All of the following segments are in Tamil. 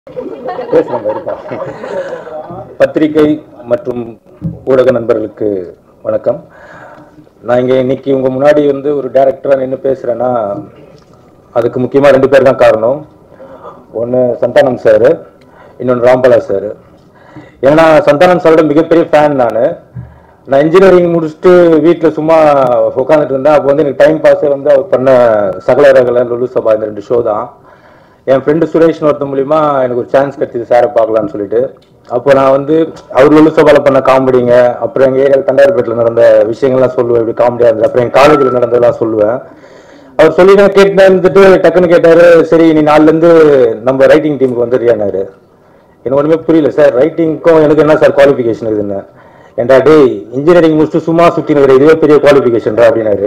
பேசுறேன் இருப்பா பத்திரிகை மற்றும் ஊடக நண்பர்களுக்கு வணக்கம் நான் இங்கே இன்னைக்கு உங்க முன்னாடி வந்து ஒரு டைரக்டரா நின்று பேசுறேன்னா அதுக்கு முக்கியமா ரெண்டு பேர் தான் காரணம் ஒன்று சந்தானம் சார் இன்னொன்று ராம்பலா சார் ஏன்னா சந்தானம் சாரோட மிகப்பெரிய ஃபேன் நான் நான் இன்ஜினியரிங் முடிச்சுட்டு வீட்டில் சும்மா உட்காந்துட்டு இருந்தேன் அப்போ வந்து எனக்கு டைம் பாஸே வந்து அவர் பண்ண சகல ரகல லுலு சபா இந்த ரெண்டு ஷோ தான் என் ஃப்ரெண்டு சுரேஷ் ஒருத்த மூலியமா எனக்கு ஒரு சான்ஸ் கிடைச்சது சாரை பார்க்கலாம்னு சொல்லிட்டு அப்போ நான் வந்து அவர் லுலு சபால பண்ண காமெடிங்க அப்புறம் எங்கள் ஏரியாவில் தண்டார்பேட்டில் நடந்த விஷயங்கள்லாம் சொல்லுவேன் இப்படி காமெடியாக இருந்தது அப்புறம் என் காலேஜில் நடந்ததெல்லாம் சொல்லுவேன் அவர் சொல்லி நான் கேட்டு இருந்துட்டு டக்குன்னு கேட்டாரு சரி நீ நாலுலேருந்து நம்ம ரைட்டிங் டீமுக்கு வந்துடுறியானாரு எனக்கு ஒன்றுமே புரியல சார் ரைட்டிங்க்கும் எனக்கு என்ன சார் குவாலிஃபிகேஷன் இருக்குன்னு ஏன்டா டேய் இன்ஜினியரிங் முடிச்சுட்டு சும்மா சுற்றி இருக்கிற இதுவே பெரிய குவாலிஃபிகேஷன்டா அப்படின்னாரு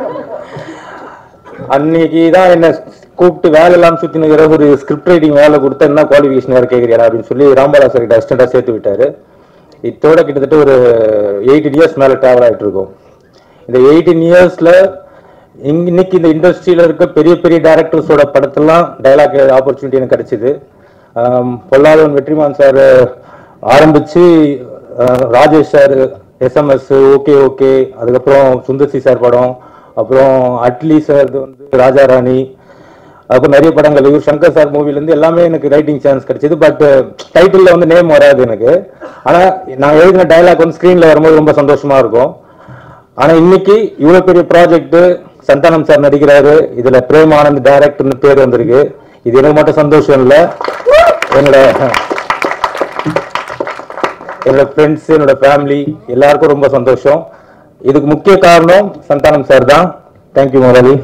அன்னைக்கு தான் என்ன கூப்பிட்டு வேலை இல்லாமல் சுற்றி நிற்கிற ஒரு ஸ்கிரிப்ட் ரைட்டிங் வேலை கொடுத்தா என்ன குவாலிஃபிகேஷன் வேறு கேட்குறியா அப்படின்னு சொல்லி ராம்பாலா சார் கிட்ட அசிஸ்டண்டாக சேர்த்து விட்டாரு இதோட கிட்டத்தட்ட ஒரு எயிட்டீன் இயர்ஸ் மேலே ட்ராவல் ஆகிட்டு இருக்கோம் இந்த எயிட்டீன் இயர்ஸில் இன்னைக்கு இந்த இண்டஸ்ட்ரியில் இருக்க பெரிய பெரிய டேரக்டர்ஸோட படத்தெல்லாம் டைலாக் ஆப்பர்ச்சுனிட்டி எனக்கு கிடைச்சிது ஆம், பொல்லாதவன் வெற்றிமான் சார் ஆரம்பிச்சு அஹ், Rajesh sir SMS okay okay அதுக்கப்புறம் சுந்தர்சி சார் படம் அப்புறம் அட்லி சார் வந்து ராஜா ராணி அப்புறம் நிறைய படங்கள் இவர் சங்கர் சார் மூவிலேருந்து எல்லாமே எனக்கு ரைட்டிங் சான்ஸ் கிடைச்சது பட் டைட்டிலில் வந்து நேம் வராது எனக்கு ஆனால் நான் எழுதின டைலாக் வந்து ஸ்க்ரீனில் வரும்போது ரொம்ப சந்தோஷமா இருக்கும் ஆனா இன்னைக்கு இவ்வளவு பெரிய ப்ராஜெக்ட் சந்தானம் சார் நடிக்கிறாரு இதுல பிரேம் ஆனந்த் டைரக்டர்னு பேர் வந்திருக்கு இது எனக்கு மட்டும் சந்தோஷம் இல்ல என்னோட என்னோட ஃப்ரெண்ட்ஸ் என்னோட ஃபேமிலி எல்லாருக்கும் ரொம்ப சந்தோஷம் இதுக்கு முக்கிய காரணம் சந்தானம் சார் தான் தேங்க்யூ முதலாளி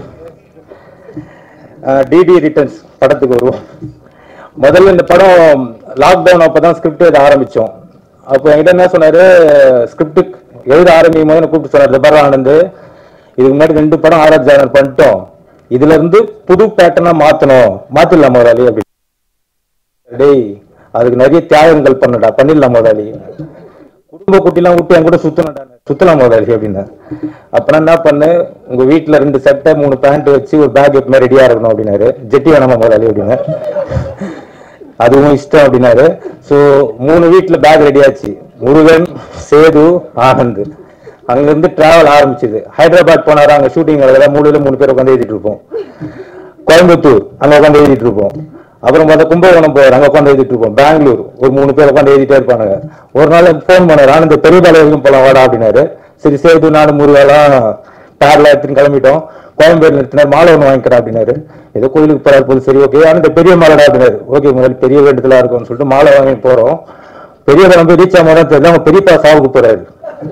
டிடி ரிட்டர்ன்ஸ் படத்துக்கு வருவோம் முதல்ல இந்த படம் லாக்டவுன் அப்பதான் ஸ்கிரிப்ட் எழுத ஆரம்பிச்சோம் அப்போ என்கிட்ட என்ன சொன்னாரு ஸ்கிரிப்ட் எழுத ஆரம்பிக்கும் போது என்ன கூப்பிட்டு சொன்னார் ஜபர் ஆனந்த் இதுக்கு முன்னாடி ரெண்டு படம் ஆராய்ச்சி ஜானர் பண்ணிட்டோம் இதுல இருந்து புது பேட்டர்னா மாத்தணும் மாத்திடலாம் முதலாளி அப்படி டேய் அதுக்கு நிறைய தியாகங்கள் பண்ணடா பண்ணிடலாம் முதலாளி குடும்ப குட்டிலாம் விட்டு என் கூட சுத்தணும்டா சுத்தலாம் முதலாளி அப்படின்னு அப்பனா என்ன பண்ணு உங்க வீட்டுல ரெண்டு சட்டை மூணு பேண்ட் வச்சு ஒரு பேக் எப்பவுமே ரெடியா இருக்கணும் அப்படின்னாரு ஜெட்டி வேணாமா முதலாளி அப்படின்னு அதுவும் இஷ்டம் அப்படின்னாரு சோ மூணு வீட்டுல பேக் ரெடி ஆச்சு முருகன் சேது ஆனந்த் அங்க இருந்து டிராவல் ஆரம்பிச்சது ஹைதராபாத் போனாரு அங்க ஷூட்டிங் மூணுல மூணு பேர் உட்காந்து எழுதிட்டு இருப்போம் கோயம்புத்தூர் அங்க உட்காந்து எழுதிட்டு இருப்போம் அப்புறம் பார்த்தா கும்பகோணம் போவார் அங்க உட்காந்து எழுதிட்டு இருப்போம் பெங்களூர் ஒரு மூணு பேர் உட்காந்து எழுதிட்டே இருப்பானுங்க ஒரு நாள் ஃபோன் பண்ணாரு ஆனந்த் பெரிய பாலை வரைக்கும் போலாம் வாடா அப்படின்னாரு சரி சேது நாடு முருகாலாம் பேர்ல எடுத்துன்னு கிளம்பிட்டோம் கோயம்பேடு நிறுத்தினார் மாலை ஒன்று வாங்கிக்கிறேன் அப்படின்னாரு ஏதோ கோயிலுக்கு போறாரு போது சரி ஓகே ஆனால் இந்த பெரிய மாலைடா அப்படின்னாரு ஓகே முதல்ல பெரிய வேண்டுதலா இருக்கும்னு சொல்லிட்டு மாலை வாங்கி போறோம் பெரிய படம் போய் ரீச் ஆகும் தெரியல அவங்க பெரியப்பா சாவுக்கு போறாரு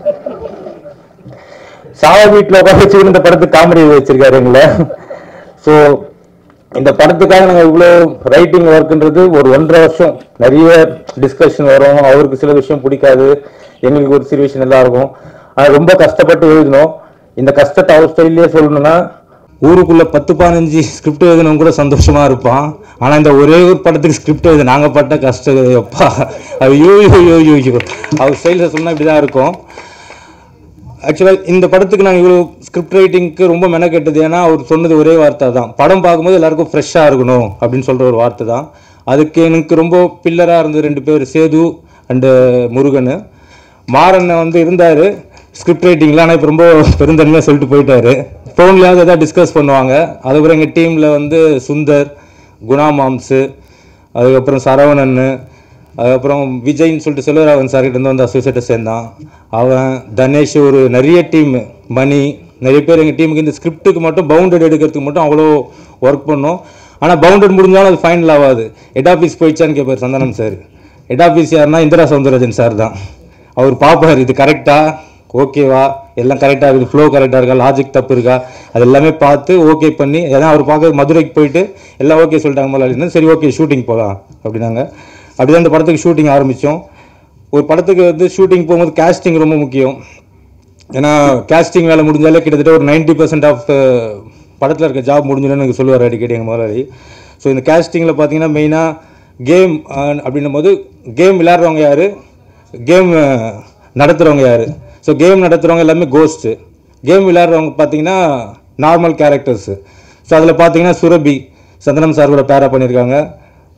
சாவ வீட்டுல உட்காந்து வச்சு இந்த படத்துக்கு காமெடி வச்சிருக்காரு எங்களை ஸோ இந்த படத்துக்காக நாங்க இவ்வளோ ரைட்டிங் ஒர்க்ன்றது ஒரு ஒன்றரை வருஷம் நிறைய டிஸ்கஷன் வரும் அவருக்கு சில விஷயம் பிடிக்காது எங்களுக்கு ஒரு சில விஷயம் நல்லா இருக்கும் ஆனா ரொம்ப கஷ்டப்பட்டு எழுதினோம் இந்த கஷ்டத்தை அவர் ஸ்டைல்லே சொல்லணும்னா ஊருக்குள்ள பத்து பதினஞ்சு ஸ்கிரிப்ட் எழுதினவங்க கூட சந்தோஷமா இருப்பான் ஆனா இந்த ஒரே ஒரு படத்துக்கு ஸ்கிரிப்ட் எழுது நாங்க பட்ட கஷ்டம் எப்பா ஐயோ ஐயோ ஐயோ ஐயோ அவர் ஸ்டைல சொன்னா இப்படிதான் இருக்கும் ஆக்சுவலாக இந்த படத்துக்கு நாங்கள் இவ்வளோ ஸ்கிரிப்ட் ரைட்டிங்க்கு ரொம்ப மெனக்கெட்டது ஏன்னா அவர் சொன்னது ஒரே வார்த்தை தான் படம் பார்க்கும்போது எல்லாருக்கும் ஃப்ரெஷ்ஷாக இருக்கணும் அப்படின்னு சொல்கிற ஒரு வார்த்தை தான் அதுக்கு எனக்கு ரொம்ப பில்லராக இருந்தது ரெண்டு பேர் சேது அண்டு முருகன் மாறன் வந்து இருந்தார் ஸ்கிரிப்ட் ரைட்டிங்கில் ஆனால் இப்போ ரொம்ப பெருந்தன்மையாக சொல்லிட்டு போயிட்டாரு ஃபோன்லேயாவது எதாவது டிஸ்கஸ் பண்ணுவாங்க அதுக்கப்புறம் எங்கள் டீமில் வந்து சுந்தர் குணா மாம்ஸு அதுக்கப்புறம் சரவணன் அதுக்கப்புறம் விஜய்ன்னு சொல்லிட்டு செல்வராகவன் சார் கிட்ட இருந்து வந்து அசோசியேட்டை சேர்ந்தான் அவன் தனேஷ் ஒரு நிறைய டீம் மணி நிறைய பேர் எங்கள் டீமுக்கு இந்த ஸ்கிரிப்ட்டுக்கு மட்டும் பவுண்டட் எடுக்கிறதுக்கு மட்டும் அவ்வளோ ஒர்க் பண்ணோம் ஆனால் பவுண்டட் முடிஞ்சாலும் அது ஃபைனல் ஆகாது ஹெட் ஆஃபீஸ் போயிடுச்சான்னு கேட்பார் சந்தனம் சார் ஹெட் ஆஃபீஸ் யாருன்னா இந்திரா சவுந்தரராஜன் சார் தான் அவர் பார்ப்பார் இது கரெக்டா ஓகேவா எல்லாம் கரெக்டாக இருக்குது ஃப்ளோ கரெக்டாக இருக்கா லாஜிக் தப்பு இருக்கா அது எல்லாமே பார்த்து ஓகே பண்ணி ஏன்னா அவர் பார்க்க மதுரைக்கு போயிட்டு எல்லாம் ஓகே சொல்லிட்டாங்க முதல்ல சரி ஓகே ஷூட்டிங் போகலாம் அப்படின்னாங்க அப்படிதான் இந்த படத்துக்கு ஷூட்டிங் ஆரம்பித்தோம் ஒரு படத்துக்கு வந்து ஷூட்டிங் போகும்போது casting ரொம்ப முக்கியம் ஏன்னா casting வேலை முடிஞ்சாலே கிட்டத்தட்ட ஒரு 90% பர்சன்ட் ஆஃப் படத்தில் இருக்க ஜாப் முடிஞ்சிடும்னு எனக்கு சொல்லுவார் அடிக்கடி எங்கள் முதலாளி ஸோ இந்த castingல பார்த்தீங்கன்னா மெயினாக கேம் அப்படின்னும் போது கேம் விளையாடுறவங்க யார் கேம் நடத்துகிறவங்க யார் ஸோ கேம் நடத்துகிறவங்க எல்லாமே கோஸ்ட்டு கேம் விளையாடுறவங்க பார்த்தீங்கன்னா நார்மல் கேரக்டர்ஸு ஸோ அதில் பார்த்தீங்கன்னா சுரபி சந்தனம் சார் கூட பேரா பண்ணியிருக்காங்க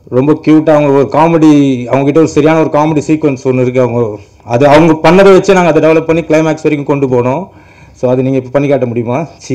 ரொம்ப க்யூட்டாக அவங்க ஒரு காமெடி அவங்ககிட்ட ஒரு சரியான ஒரு காமெடி சீக்வன்ஸ் ஒன்று இருக்குது அவங்க அது அவங்க பண்ணதை வச்சு நாங்கள் அதை டெவலப் பண்ணி கிளைமேக்ஸ் வரைக்கும் கொண்டு போனோம் ஸோ அது நீங்கள் இப்போ பண்ணி காட்ட முடியுமா சி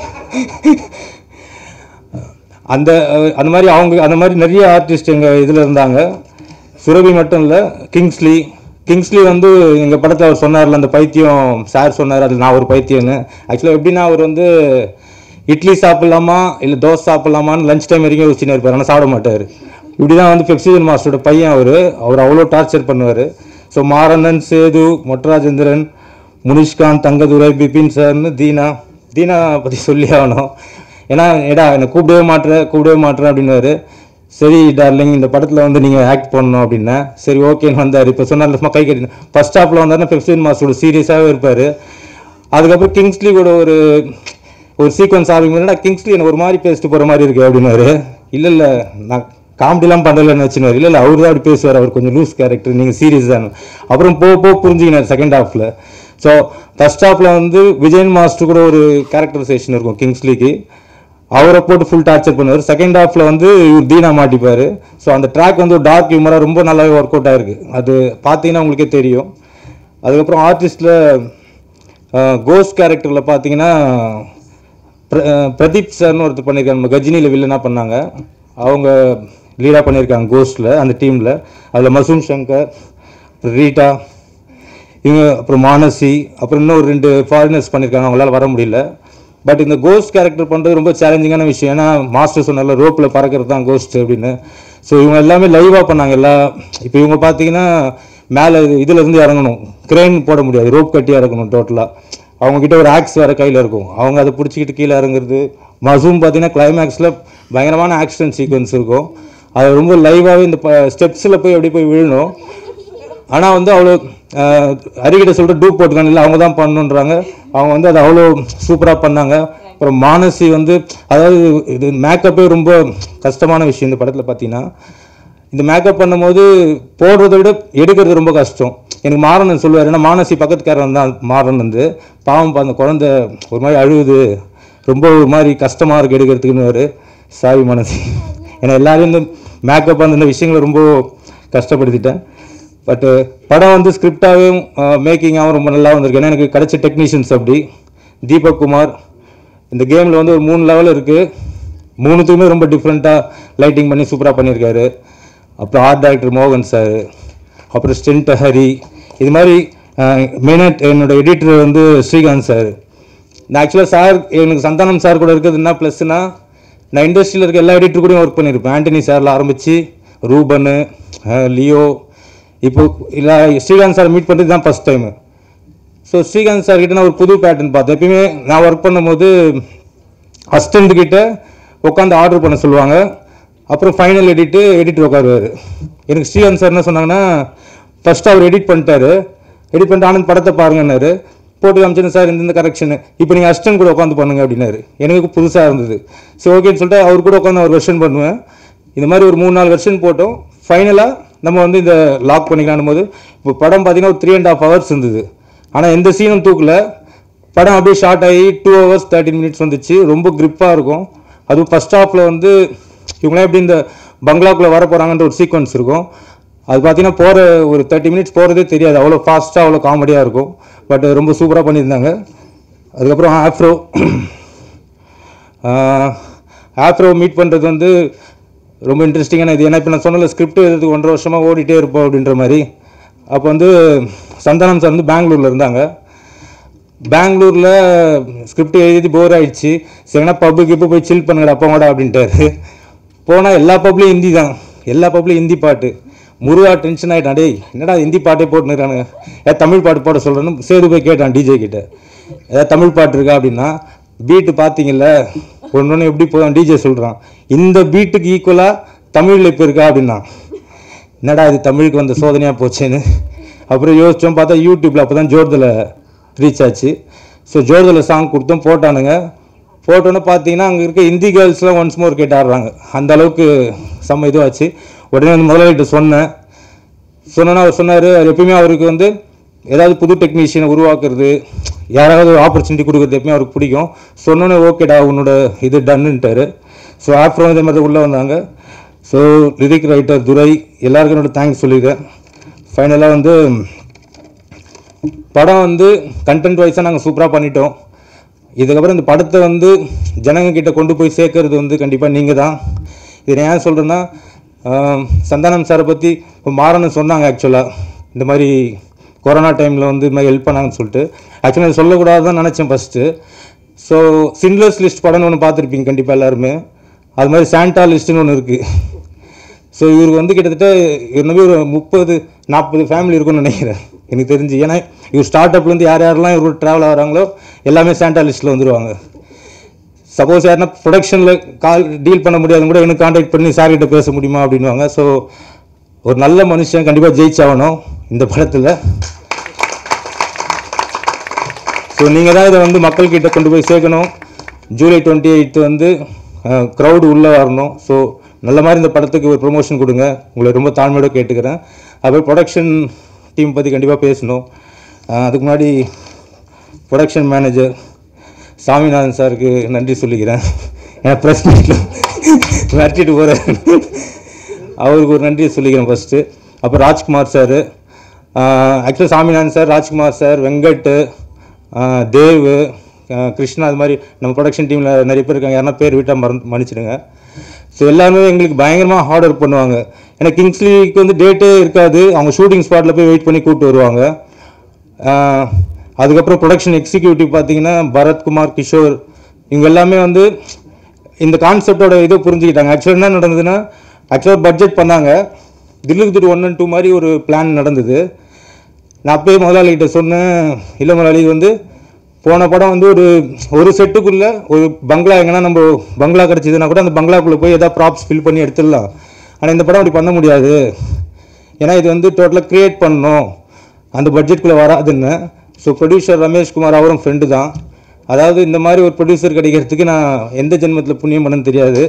அந்த அஹ், அந்த மாதிரி அவங்க அந்த மாதிரி நிறைய ஆர்டிஸ்ட் எங்கள் இதில் இருந்தாங்க சுரபி மட்டும் இல்லை கிங்ஸ்லி கிங்ஸ்லி வந்து எங்கள் படத்தில் அவர் சொன்னார்ல அந்த பைத்தியம் சார் சொன்னார் அது நான் ஒரு பைத்தியம்னு ஆக்சுவலாக எப்படின்னா அவர் வந்து இட்லி சாப்பிட்லாமா இல்லை தோசை சாப்பிட்லாமான்னு லஞ்ச் டைம் வரைக்கும் யோசிச்சுன்னு இருப்பார் ஆனால் சாப்பிட மாட்டார் இப்படி தான் வந்து பெப்சிஜன் மாஸ்டரோட பையன் அவர் அவர் அவ்வளோ டார்ச்சர் பண்ணுவார் ஸோ மாரண்ணன் சேது மொட்டராஜேந்திரன் முனிஷ்காந்த் தங்கதுரை பிபின் சார்னு தீனா தீனா பற்றி சொல்லி ஆகணும் ஏன்னா ஏடா என்னை கூப்பிடவே மாட்டுற கூப்பிடவே மாட்டுறேன் அப்படின்னாரு சரி டார்லிங் இந்த படத்தில் வந்து நீங்கள் ஆக்ட் பண்ணணும் அப்படின்னா சரி ஓகேன்னு வந்தார் இப்போ சொன்னார் சும்மா கை கட்டி ஃபர்ஸ்ட் ஸ்டாப்பில் வந்தாருன்னா பெப்சின் மாஸ்டரோட சீரியஸாகவே இருப்பார் அதுக்கப்புறம் கிங்ஸ்லி கூட ஒரு ஒரு சீக்வன்ஸ் ஆரம்பிக்கும் கிங்ஸ்லி எனக்கு ஒரு மாதிரி பேசிட்டு போகிற மாதிரி இருக்கு அப்படின்னாரு இல்லை இல்லை நான் காமெடிலாம் பண்ணலன்னு வச்சுனார் இல்லை இல்லை அவர் தான் அப்படி பேசுவார் அவர் கொஞ்சம் லூஸ் கேரக்டர் நீங்கள் சீரியஸ் தான் அப்புறம் போக போக புரிஞ்சுக்கினார் செகண்ட் ஹாஃபில் ஸோ ஃபர்ஸ்ட் ஹாஃபில் வந்து விஜயன் மாஸ்டர் கூட ஒரு கேரக்டரைசேஷன் இருக்கும் கிங்ஸ்லிக்கு அவரை போட்டு ஃபுல் டார்ச்சர் பண்ணுவார் செகண்ட் ஹாஃபில் வந்து இவர் தீனா மாட்டிப்பார் ஸோ அந்த ட்ராக் வந்து ஒரு டார்க் ஹியூமராக ரொம்ப நல்லாவே ஒர்க் அவுட் ஆயிருக்கு அது பார்த்தீங்கன்னா உங்களுக்கே தெரியும் அதுக்கப்புறம் ஆர்டிஸ்டில் கோஸ்ட் கேரக்டரில் பார்த்தீங்கன்னா பிர- அஹ் பிரதீப் சார்னு ஒருத்தர் பண்ணியிருக்காங்க நம்ம கஜினியில் வில்லனா பண்ணாங்க அவங்க லீடாக பண்ணியிருக்காங்க கோஸ்ட்டில் அந்த டீமில் அதில் மசூம் சங்கர் ரீட்டா இவங்க அப்புறம் மானசி அப்புறம் இன்னும் ஒரு ரெண்டு ஃபாரினர்ஸ் பண்ணியிருக்காங்க அவங்களால வர முடியல பட் இந்த கோஸ்ட் கேரக்டர் பண்ணுறது ரொம்ப சேலஞ்சிங்கான விஷயம் ஏன்னா மாஸ்டர் சொன்னால ரோப்பில் பறக்கிறது தான் கோஸ்ட் அப்படின்னு ஸோ இவங்க எல்லாமே லைவாக பண்ணாங்க எல்லா இப்போ இவங்க பார்த்தீங்கன்னா மேலே இதுல இருந்து இறங்கணும் கிரெயின் போட முடியாது ரோப் கட்டி இறங்கணும் டோட்டலாக அவங்க கிட்ட ஒரு ஆக்ஸ் வேற கையில் இருக்கும் அவங்க அதை பிடிச்சிக்கிட்டு கீழே இறங்குறது மசூம் பார்த்தீங்கன்னா கிளைமேக்ஸில் பயங்கரமான ஆக்ஷன் சீக்வன்ஸ் இருக்கும் அது ரொம்ப லைவாகவே இந்த ஸ்டெப்ஸில் போய் அப்படியே போய் விழணும் ஆனால் வந்து அவ்வளோ அரிகிட்ட சொல்லிட்டு டூப் போட்டுக்காங்க இல்லை அவங்க தான் பண்ணணுன்றாங்க அவங்க வந்து அதை அவ்வளோ சூப்பராக பண்ணாங்க அப்புறம் மானசி வந்து அதாவது இது மேக்கப்பே ரொம்ப கஷ்டமான விஷயம் இந்த படத்தில் பார்த்தீங்கன்னா இந்த மேக்கப் பண்ணும்போது போடுறதை விட எடுக்கிறது ரொம்ப கஷ்டம் எனக்கு மாறனன் சொல்லுவார் ஏன்னா மானசி பக்கத்துக்காரன் தான் மாறன் வந்து பாவம் அந்த குழந்தை ஒரு மாதிரி அழுகுது ரொம்ப ஒரு மாதிரி கஷ்டமாக இருக்கு எடுக்கிறதுக்குன்னு சாரி மனசி ஏன்னா எல்லாரும் இந்த மேக்கப் அந்த இந்த விஷயங்களை ரொம்ப கஷ்டப்படுத்திட்டேன் பட்டு படம் வந்து ஸ்கிரிப்டாகவும் மேக்கிங்காகவும் ரொம்ப நல்லா வந்திருக்கு ஏன்னா எனக்கு கிடைச்ச டெக்னீஷியன்ஸ் அப்படி தீபக் குமார் இந்த கேமில் வந்து ஒரு மூணு லெவல் இருக்குது மூணுத்துக்குமே ரொம்ப டிஃப்ரெண்ட்டாக லைட்டிங் பண்ணி சூப்பராக பண்ணியிருக்காரு அப்புறம் ஆர்ட் டைரக்டர் மோகன் சார் அப்புறம் ஸ்டென்ட் ஹரி இது மாதிரி மெயினாக என்னோட எடிட்டர் வந்து ஸ்ரீகாந்த் சார் நான் ஆக்சுவலாக சார் எனக்கு சந்தானம் சார் கூட இருக்கிறது என்ன ப்ளஸ்னா நான் இண்டஸ்ட்ரியில் இருக்க எல்லா எடிட்டர் கூடயும் ஒர்க் பண்ணியிருப்பேன் ஆண்டனி சாரில் ஆரம்பித்து ரூபனு அஹ், லியோ இப்போ இல்லை ஸ்ரீகாந்த் சார் மீட் பண்ணுறது தான் first time so Srikanth sir கிட்ட நான் ஒரு புது பேட்டர்ன் பார்த்தேன் எப்பயுமே நான் ஒர்க் பண்ணும்போது அசிஸ்டண்ட் கிட்ட உட்காந்து ஆர்டர் பண்ண சொல்லுவாங்க அப்புறம் ஃபைனல் எடிட்டு எடிட்டர் உட்காருவார் எனக்கு ஸ்ரீகாந்த் சார் என்ன சொன்னாங்கன்னா ஃபர்ஸ்ட் அவர் எடிட் பண்ணிட்டாரு எடிட் பண்ணிட்டு ஆனந்த் படத்தை பாருங்கன்னாரு போட்டு காமிச்சேன் சார் இந்த கரெக்ஷனு இப்போ நீங்கள் அசிஸ்டன்ட் கூட உட்காந்து பண்ணுங்க அப்படின்னாரு எனக்கு புதுசாக இருந்தது ஸோ ஓகேன்னு சொல்லிட்டு அவர் கூட உட்காந்து ஒரு வெர்ஷன் பண்ணுவேன் இந்த மாதிரி ஒரு மூணு நாலு வெர்ஷன் போட்டோம் ஃபைனலாக நம்ம வந்து இந்த லாக் பண்ணிக்கலாம்னு போது இப்போ படம் பார்த்தீங்கன்னா ஒரு த்ரீ அண்ட் ஹாஃப் ஹவர்ஸ் இருந்தது ஆனால் எந்த சீனும் தூக்கல படம் அப்படியே ஷார்ட் ஆகி டூ ஹவர்ஸ் தேர்ட்டின் மினிட்ஸ் வந்துச்சு ரொம்ப கிரிப்பாக இருக்கும் அதுவும் ஃபர்ஸ்ட் ஹாஃபில் வந்து இவங்களாம் எப்படி இந்த பங்களாக்குள்ளே வர போகிறாங்கன்ற ஒரு சீக்வன்ஸ் இருக்கும் அது பார்த்தீங்கன்னா போகிற ஒரு தேர்ட்டி மினிட்ஸ் போகிறதே தெரியாது அவ்வளோ ஃபாஸ்ட்டாக அவ்வளோ காமெடியாக இருக்கும் பட் ரொம்ப சூப்பராக பண்ணியிருந்தாங்க அதுக்கப்புறம் ஆஃப்ரோ ஆஃப்ரோ மீட் பண்ணுறது வந்து ரொம்ப இன்ட்ரெஸ்டிங்கான இது ஏன்னா இப்போ நான் சொன்னல ஸ்கிரிப்ட் எழுதுறதுக்கு ஒன்றரை வருஷமாக ஓடிட்டே இருப்போம் அப்படின்ற மாதிரி அப்போ வந்து சந்தானம் சார் வந்து பெங்களூரில் இருந்தாங்க பெங்களூரில் ஸ்கிரிப்ட் எழுதி போர் ஆயிடுச்சு சரினா பப்பு கிப்பு போய் சில் பண்ணுங்கடா அப்பாவோட அப்படின்ட்டாரு போனால் எல்லா பப்லையும் ஹிந்தி தான் எல்லா பப்லையும் ஹிந்தி பாட்டு முருகா டென்ஷன் ஆகிட்டான் டேய் என்னடா ஹிந்தி பாட்டே போட்டுனுறானுங்க ஏதாவது தமிழ் பாட்டு போட சொல்கிறேன்னு சேது போய் கேட்டான் டிஜே கிட்ட ஏதாவது தமிழ் பாட்டு இருக்கா அப்படின்னா பீட்டு பார்த்தீங்கல்ல ஒன்று ஒன்று எப்படி போதும் டிஜே சொல்கிறான் இந்த பீட்டுக்கு ஈக்குவலாக தமிழில் இப்போ இருக்கா அப்படின்னா என்னடா இது தமிழுக்கு வந்த சோதனையாக போச்சேன்னு அப்புறம் யோசிச்சோம் பார்த்தா யூடியூப்பில் அப்போ தான் ஜோர்தலை ரீச் ஆச்சு ஸோ ஜோர்தலை சாங் கொடுத்தோம் போட்டானுங்க போட்டோன்னு பார்த்தீங்கன்னா அங்கே இருக்க ஹிந்தி கேர்ள்ஸ்லாம் ஒன்ஸ் மோர் கேட்டு ஆடுறாங்க அந்த அளவுக்கு செம்ம இதுவாச்சு உடனே வந்து முதலாளிகிட்ட சொன்னேன் சொன்னோன்னா அவர் சொன்னார் எப்பயுமே அவருக்கு வந்து ஏதாவது புது டெக்னீஷியனை உருவாக்குறது யாராவது ஒரு ஆப்பர்ச்சுனிட்டி கொடுக்குறது எப்பயுமே அவருக்கு பிடிக்கும் சொன்னோன்னே ஓகேடா உன்னோட இது டன்னுன்ட்டாரு ஸோ ஆஃப்டர் இதே மாதிரி உள்ளே வந்தாங்க ஸோ லிரிக் ரைட்டர் துரை எல்லாருக்கும் என்னோட தேங்க்ஸ் சொல்லிடுறேன் ஃபைனலாக வந்து படம் வந்து கண்டென்ட் வைஸாக நாங்கள் சூப்பராக பண்ணிட்டோம் இதுக்கப்புறம் இந்த படத்தை வந்து ஜனங்க கிட்ட கொண்டு போய் சேர்க்கறது வந்து கண்டிப்பாக நீங்கள் தான் இது நான் ஏன் சொல்கிறேன்னா சந்தானம் சாரை பற்றி இப்போ மாறன்னு சொன்னாங்க ஆக்சுவலாக இந்த மாதிரி கொரோனா டைமில் வந்து இது மாதிரி ஹெல்ப் பண்ணாங்கன்னு சொல்லிட்டு ஆக்சுவலாக இது சொல்லக்கூடாது தான் நினச்சேன் ஃபஸ்ட்டு ஸோ சின்லர்ஸ் லிஸ்ட் படம்னு ஒன்று பார்த்துருப்பீங்க கண்டிப்பாக எல்லாருமே அது மாதிரி சாண்டா லிஸ்ட்டுன்னு ஒன்று இருக்குது ஸோ இவருக்கு வந்து கிட்டத்தட்ட இன்னும் ஒரு முப்பது நாற்பது ஃபேமிலி இருக்கும்னு நினைக்கிறேன் எனக்கு தெரிஞ்சு ஏன்னா இவர் ஸ்டார்ட் அப்லேருந்து யார் யாரெல்லாம் இவர் ட்ராவல் ஆகிறாங்களோ எல்லாமே சாண்டா லிஸ்ட்டில் வந்துருவாங்க சப்போஸ் யாருன்னா ப்ரொடக்ஷனில் கால் டீல் பண்ண முடியாதுங்க கூட எனக்கு காண்டாக்ட் பண்ணி சார் கிட்ட பேச முடியுமா அப்படின்வாங்க ஸோ ஒரு நல்ல மனுஷன் கண்டிப்பாக ஜெயிச்சாகணும் இந்த படத்தில் ஸோ நீங்கள் தான் இதை வந்து மக்கள்கிட்ட கொண்டு போய் சேர்க்கணும் ஜூலை டுவெண்ட்டி எயித்து வந்து க்ரௌடு உள்ளே வரணும் ஸோ நல்ல மாதிரி இந்த படத்துக்கு ஒரு ப்ரொமோஷன் கொடுங்க உங்களை ரொம்ப தாழ்மையோட கேட்டுக்கிறேன் அப்புறம் ப்ரொடக்ஷன் டீம் பற்றி கண்டிப்பாக பேசணும் அஹ் அதுக்கு முன்னாடி ப்ரொடக்ஷன் மேனேஜர் சாமிநாதன் சாருக்கு நன்றி சொல்லிக்கிறேன் ஏன்னா ப்ரெஸ் மீட்டில் மிரட்டிட்டு போகிறேன் அவருக்கு ஒரு நன்றி சொல்லிக்கிறேன் ஃபஸ்ட்டு அப்புறம் ராஜ்குமார் சார் ஆக்சுவலாக சாமிநாதன் சார் ராஜ்குமார் சார் வெங்கட் ஆஹ் தேவ் ஆஹ் கிருஷ்ணா அது மாதிரி நம்ம ப்ரொடக்ஷன் டீமில் நிறைய பேர் இருக்காங்க யாருன்னா பேர் விட்டால் மறந்து மன்னிச்சிடுங்க ஸோ எல்லாருமே எங்களுக்கு பயங்கரமாக ஹார்ட் ஒர்க் பண்ணுவாங்க ஏன்னா கிங்ஸ்லிக்கு வந்து டேட்டே இருக்காது அவங்க ஷூட்டிங் ஸ்பாட்டில் போய் வெயிட் பண்ணி கூப்பிட்டு வருவாங்க ஆஹ் அதுக்கப்புறம் ப்ரொடக்ஷன் எக்ஸிக்யூட்டிவ் பார்த்தீங்கன்னா பரத்குமார் கிஷோர் இவங்க எல்லாமே வந்து இந்த கான்செப்டோட இதை புரிஞ்சுக்கிட்டாங்க ஆக்சுவலாக என்ன நடந்ததுன்னா ஆக்சுவலாக பட்ஜெட் பண்ணாங்க தில்லுக்கு திரு ஒன் அண்ட் டூ மாதிரி ஒரு பிளான் நடந்தது நான் அப்பயே முதலாளிகிட்ட சொன்னேன் இல்லை முதலாளி இது வந்து போன படம் வந்து ஒரு ஒரு செட்டுக்குள்ளே ஒரு பங்களா எங்கன்னா நம்ம பங்களா கிடச்சிதுன்னா கூட அந்த பங்களாக்குள்ளே போய் எதாவது ப்ராப்ஸ் ஃபில் பண்ணி எடுத்துடலாம் ஆனால் இந்த படம் அப்படி பண்ண முடியாது ஏன்னா இது வந்து டோட்டலாக க்ரியேட் பண்ணணும் அந்த பட்ஜெட்குள்ளே வராதுன்னு ஸோ ப்ரொடியூசர் ரமேஷ் குமார் அவரும் ஃப்ரெண்டு தான் அதாவது இந்த மாதிரி ஒரு ப்ரொடியூசர் கிடைக்கிறதுக்கு நான் எந்த ஜென்மத்தில் புண்ணியம் பண்ணேன்னு தெரியாது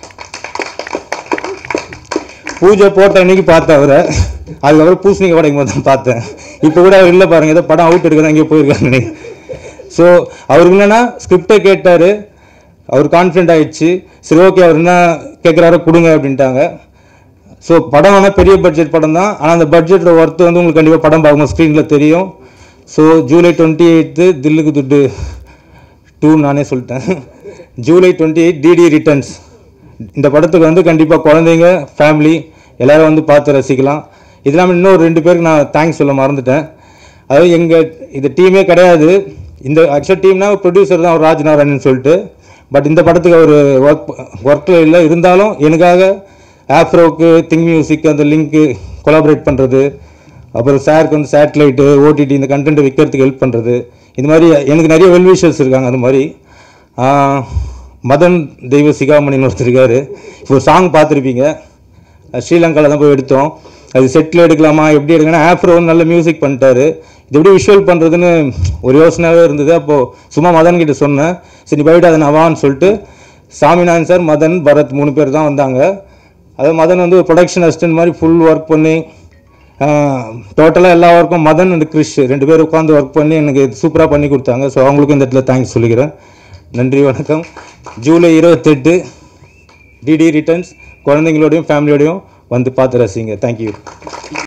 பூஜை போட்ட அன்னைக்கு பார்த்தேன் அவரை அதுக்கப்புறம் பூசணிக்கு உடைக்கும் போது தான் பார்த்தேன் இப்போ கூட அவர் இல்லை பாருங்க ஏதோ படம் அவுட் எடுக்க எங்கேயோ போயிருக்காங்க ஸோ அவருக்கு என்னன்னா ஸ்கிரிப்டை கேட்டார் அவர் கான்ஃபிடென்ட் ஆயிடுச்சு சரி ஓகே அவர் என்ன கேட்குறாரோ கொடுங்க அப்படின்ட்டாங்க ஸோ படம் வேணால் பெரிய பட்ஜெட் படம் தான் ஆனால் அந்த பட்ஜெட்டோட ஒர்த்து வந்து உங்களுக்கு கண்டிப்பாக படம் பார்க்கணும் ஸ்க்ரீனில் தெரியும் so July twenty eight Dhilluku Dhuddu two நானே சொல்லிட்டேன் July twenty eight DD returns இந்த படத்துக்கு வந்து கண்டிப்பாக குழந்தைங்க ஃபேமிலி எல்லாரும் வந்து பார்த்து ரசிக்கலாம் இது இல்லாமல் இன்னொரு ரெண்டு பேருக்கு நான் தேங்க்ஸ் சொல்ல மறந்துட்டேன் அதாவது எங்கள் இது டீமே கிடையாது இந்த ஆக்சுவல் டீம்னா ப்ரொடியூசர் தான் ஒரு ராஜ்நாராயணன் சொல்லிட்டு பட் இந்த படத்துக்கு அவர் ஒர்க் ஒர்க்கில் இல்லை இருந்தாலும் எனக்காக ஆஃப்ரோக்கு திங் மியூசிக் அந்த லிங்க்கு கொலாபரேட் பண்ணுறது அப்புறம் சாருக்கு வந்து சேட்டலைட்டு ஓடிடி இந்த கண்டென்ட் விற்கிறதுக்கு ஹெல்ப் பண்ணுறது இந்த மாதிரி எனக்கு நிறைய வெல்விஷர்ஸ் இருக்காங்க அந்த மாதிரி ஆஹ், மதன் தெய்வ சிகாமணின்னு ஒருத்தர் இருக்காரு இப்போ ஒரு சாங் பார்த்துருப்பீங்க ஸ்ரீலங்காவில் தான் போய் எடுத்தோம் அது செட்டில் எடுக்கலாமா எப்படி எடுக்கணும் ஆஃப்ரோ வந்து நல்ல மியூசிக் பண்ணிட்டாரு இது எப்படி விஷுவல் பண்ணுறதுன்னு ஒரு யோசனையாகவே இருந்தது அப்போது சும்மா மதன் கிட்ட சொன்னேன் சரி நீ போயிட்டு அதை நான் வான்னு சொல்லிட்டு சாமிநாதன் சார் மதன் பரத் மூணு பேர் தான் வந்தாங்க அதாவது மதன் வந்து ஒரு ப்ரொடக்ஷன் அசிஸ்டன்ட் மாதிரி ஃபுல் ஒர்க் பண்ணி டோட்டலாக எல்லா ஒர்க்கும் மதன் அண்ட் கிறிஷ் ரெண்டு பேரும் உட்காந்து ஒர்க் பண்ணி எனக்கு சூப்பராக பண்ணி கொடுத்தாங்க ஸோ அவங்களுக்கும் இந்த இடத்துல தேங்க்ஸ் சொல்லிக்கிறேன் நன்றி வணக்கம் ஜூலை இருபத்தெட்டு டிடி ரிட்டர்ன்ஸ் குழந்தைங்களோடையும் ஃபேமிலியோடையும் வந்து பார்த்து ரசிங்க தேங்க்யூ